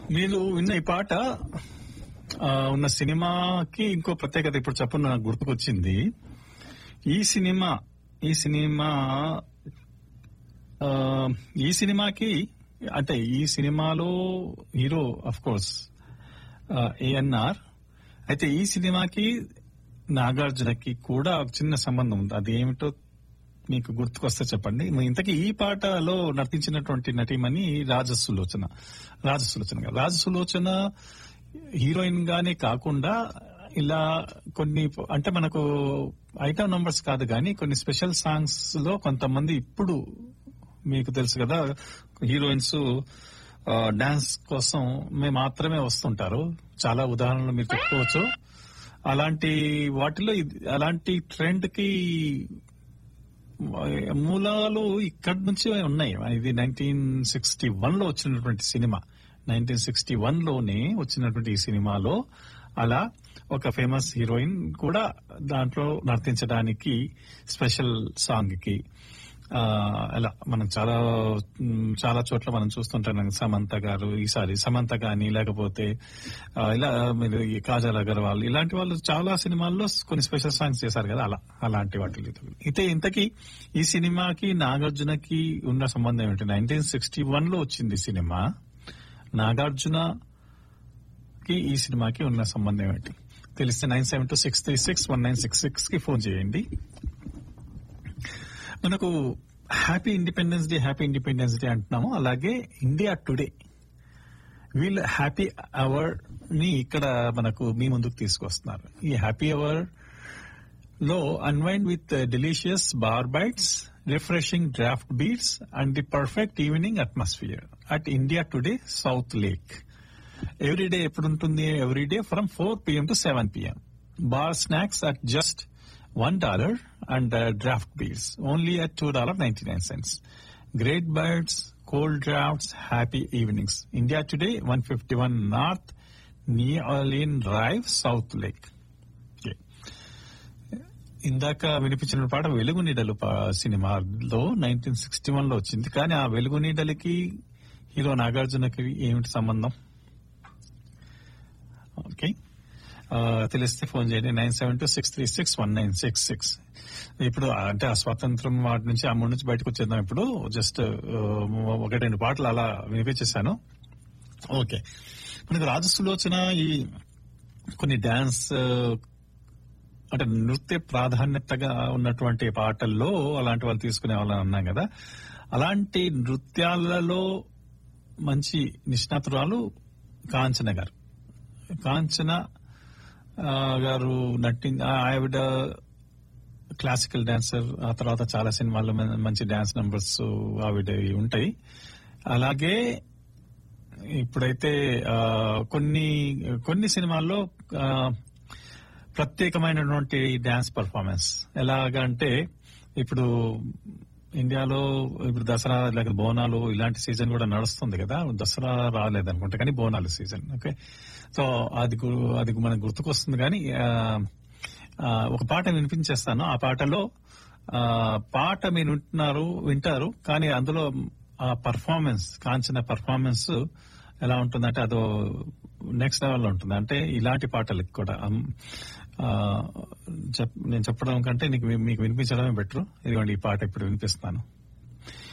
మీరు విన్న ఈ పాట ఆ, ఉన్న సినిమాకి ఇంకో ప్రత్యేకత ఇప్పుడు చెప్పండి నాకు గుర్తుకొచ్చింది ఈ సినిమా ఈ సినిమా ఆ, ఈ సినిమాకి అంటే ఈ సినిమాలో హీరో అఫ్ కోర్స్ ఏఎన్ఆర్ అయితే ఈ సినిమాకి నాగార్జునకి కూడా ఒక చిన్న సంబంధం ఉంది అది ఏమిటో మీకు గుర్తుకొస్తే చెప్పండి మరి ఇంతకీ ఈ పాటలో నటించినటువంటి నటీమణి రాజసులోచన రాజసులోచన గారు. రాజసులోచన హీరోయిన్ గానే కాకుండా ఇలా కొన్ని అంటే మనకు ఐటమ్ నంబర్స్ కాదు కానీ కొన్ని స్పెషల్ సాంగ్స్ లో కొంతమంది ఇప్పుడు మీకు తెలుసు కదా హీరోయిన్స్ డాన్స్ కోసం మేము మాత్రమే వస్తుంటారు చాలా ఉదాహరణలు మీరు చెప్పుకోవచ్చు అలాంటి వాటిలో ఇది- అలాంటి ట్రెండ్ కి మూలాలు ఇక్కడి నుంచి ఉన్నాయి ఇది నైన్టీన్ సిక్స్టీ వన్ లో వచ్చినటువంటి సినిమా నైన్టీన్ సిక్స్టీ వన్ లోనే వచ్చినటువంటి ఈ సినిమాలో అలా ఒక ఫేమస్ హీరోయిన్ కూడా దాంట్లో నర్తించడానికి స్పెషల్ సాంగ్ కి ఆ, అలా మనం చాలా మ్, చాలా చోట్ల మనం చూస్తుంటాం సమంత గారు ఈసారి సమంత గాని లేకపోతే ఆ, ఇలా మీరు ఈ కాజల్ అగర్వాల్ ఇలాంటి వాళ్ళు చాలా సినిమాల్లో కొన్ని స్పెషల్ సాంగ్స్ చేశారు కదా అలా అలాంటి వాటిలో అయితే ఇంతకీ ఈ సినిమాకి నాగార్జునకి ఉన్న సంబంధం ఏంటి నైన్టీన్ సిక్స్టీ వన్ లో వచ్చింది ఈ సినిమా నాగార్జునకి ఈ సినిమాకి ఉన్న సంబంధం ఏంటి తెలిస్తే nine seven two six three six one nine six six కి ఫోన్ చేయండి మనకు happy independence day happy independence day అంటున్నాము అలాగే ఇండియా టుడే వీళ్ళు హ్యాపీ అవర్ ని ఇక్కడ మనకు మీ ముందుకు తీసుకొస్తున్నారు ఈ హ్యాపీ అవర్ లో unwind with delicious bar bites refreshing draft beats and the perfect evening atmosphere at India Today South Lake every day ఎప్పుడు ఉంటుంది every day from four PM to seven PM bar snacks at just one dollar and draft beers only at two dollar ninety nine cents great birds cold drafts happy evenings India Today one fifty one north Nearline drive South Lake ఇందాక వినిపించిన పాట వెలుగు నీడలు పా- సినిమాలో nineteen sixty one లో వచ్చింది కానీ ఆ వెలుగు నీడలకి హీరో నాగార్జునకి ఏమిటి సంబంధం ఓకే ఆ, తెలిస్తే ఫోన్ చేయండి nine seven two six three six one nine six six ఇప్పుడు అంటే ఆ స్వాతంత్రం వాటి నుంచి ఆ మూడు నుంచి బయటకు వచ్చేద్దాం ఇప్పుడు జస్ట్ ఒకటి రెండు పాటలు అలా వినిపించేశాను ఓకే మనకు రాజసులోచన ఈ కొన్ని డాన్స్ అంటే నృత్య ప్రాధాన్యతగా ఉన్నటువంటి పాటల్లో అలాంటి వాళ్ళు తీసుకునే వాళ్ళని అన్నాం కదా అలాంటి నృత్యాలలో మంచి నిష్ణాతురాలు కాంచన గారు కాంచన ఆ, గారు నటి ఆవిడ క్లాసికల్ డాన్సర్ ఆ తర్వాత చాలా సినిమాల్లో మన- మంచి డాన్స్ నంబర్స్ ఆవిడ ఉంటాయి అలాగే ఇప్పుడైతే ఆ, కొన్ని కొన్ని సినిమాల్లో ఆ, ప్రత్యేకమైనటువంటి డాన్స్ పర్ఫార్మెన్స్ ఎలాగా అంటే ఇప్పుడు ఇండియాలో ఇప్పుడు దసరా లేక బోనాలు ఇలాంటి సీజన్ కూడా నడుస్తుంది కదా దసరా రాలేదనుకుంటా కానీ బోనాలు సీజన్ ఓకే సో అది గు- అది మనకు గుర్తుకొస్తుంది కానీ ఆ, ఆ, ఒక పాట వినిపించేస్తాను ఆ పాటలో ఆ, పాట మీరు వింటున్నారు వింటారు కానీ అందులో ఆ పర్ఫార్మెన్స్ కాంచిన పర్ఫార్మెన్స్ ఎలా ఉంటుందంటే అదో నెక్స్ట్ లెవెల్లో ఉంటుంది అంటే ఇలాంటి పాటలకి కూడా అమ్, ఆ, చెప్- నేను చెప్పడం కంటే నీకు మీకు వినిపించడమే బెటర్ ఇదిగోండి ఈ పాట ఇప్పుడు వినిపిస్తాను